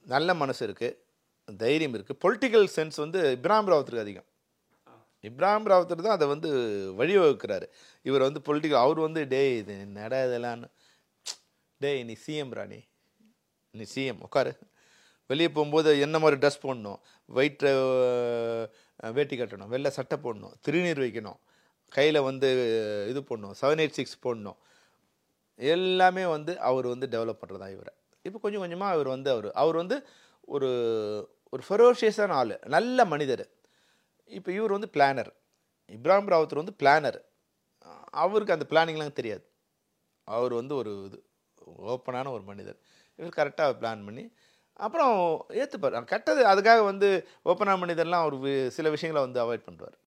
நல்ல மனசு இருக்குது தைரியம் இருக்குது பொலிட்டிக்கல் சென்ஸ் வந்து இப்ராஹிம் ராவத்துக்கு அதிகம் இப்ராஹிம் ராவத்தர் தான் அதை வந்து வழிவகுக்கிறாரு இவர் வந்து பொலிட்டிக்கல் அவர் வந்து டேய் இது நட இதெல்லாம்னு டேய் நீ சிஎம் ராணி நீ சிஎம் உட்காரு வெளியே போகும்போது என்ன மாதிரி ட்ரெஸ் போடணும் ஒயிட் வேட்டி கட்டணும் வெள்ளை சட்டை போடணும் திருநீர் வைக்கணும் கையில் வந்து இது போடணும் செவன் எயிட் சிக்ஸ் போடணும் எல்லாமே வந்து அவர் வந்து டெவலப் பண்ணுறதா இவரை இப்போ கொஞ்சம் கொஞ்சமாக அவர் வந்து அவர் அவர் வந்து ஒரு ஒரு ஃபெரோஷியஸான ஆள் நல்ல மனிதர் இப்போ இவர் வந்து பிளானர் இப்ராஹிம் ராவத்தர் வந்து பிளானர் அவருக்கு அந்த பிளானிங்லாம் தெரியாது அவர் வந்து ஒரு இது ஓப்பனான ஒரு மனிதர் இவர் கரெக்டாக பிளான் பண்ணி அப்புறம் ஏற்றுப்பார் கெட்டது அதுக்காக வந்து ஓப்பனான மனிதர்லாம் அவர் வி- சில விஷயங்களை வந்து அவாய்ட் பண்ணுவார்